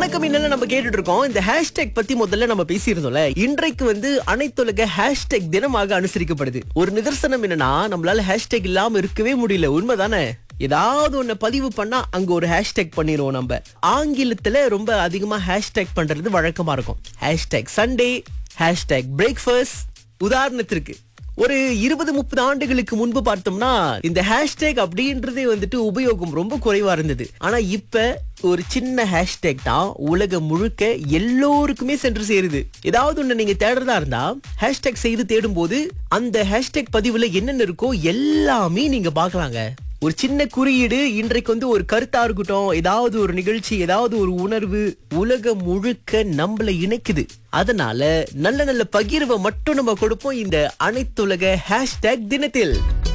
வணக்கம் என்னன்னு நம்ம கேட்டுட்டு இருக்கோம் இந்த ஹேஷ்டேக் பத்தி முதல்ல நம்ம பேசியிருந்தோம்ல இன்றைக்கு வந்து அனைத்துலக ஹேஷ்டேக் தினமாக அனுசரிக்கப்படுது ஒரு நிதர்சனம் என்னன்னா நம்மளால ஹேஷ்டேக் இல்லாம இருக்கவே முடியல உண்மைதானே ஏதாவது ஒண்ணு பதிவு பண்ணா அங்க ஒரு ஹேஷ்டேக் பண்ணிடுவோம் நம்ம ஆங்கிலத்துல ரொம்ப அதிகமா ஹேஷ்டேக் பண்றது வழக்கமா இருக்கும் ஹேஷ்டேக் சண்டே ஹேஷ்டேக் பிரேக்ஃபாஸ்ட் உதாரணத்திற்கு ஒரு இருபது முப்பது ஆண்டுகளுக்கு முன்பு பார்த்தோம்னா இந்த ஹேஷ்டேக் அப்படின்றதே வந்துட்டு உபயோகம் ரொம்ப குறைவா இருந்தது ஆனா இப்ப ஒரு சின்ன ஹேஷ்டேக் தான் உலகம் முழுக்க எல்லோருக்குமே சென்று சேருது ஏதாவது ஒண்ணு நீங்க தேடுறதா இருந்தா ஹேஷ்டேக் செய்து தேடும் போது அந்த ஹேஷ்டேக் பதிவுல என்னென்ன இருக்கோ எல்லாமே நீங்க பார்க்கலாங்க ஒரு சின்ன குறியீடு இன்றைக்கு வந்து ஒரு கருத்தா இருக்கட்டும் ஏதாவது ஒரு நிகழ்ச்சி ஏதாவது ஒரு உணர்வு உலகம் முழுக்க நம்மள இணைக்குது அதனால நல்ல நல்ல பகிர்வை மட்டும் நம்ம கொடுப்போம் இந்த அனைத்துலக ஹேஷ்டேக் தினத்தில்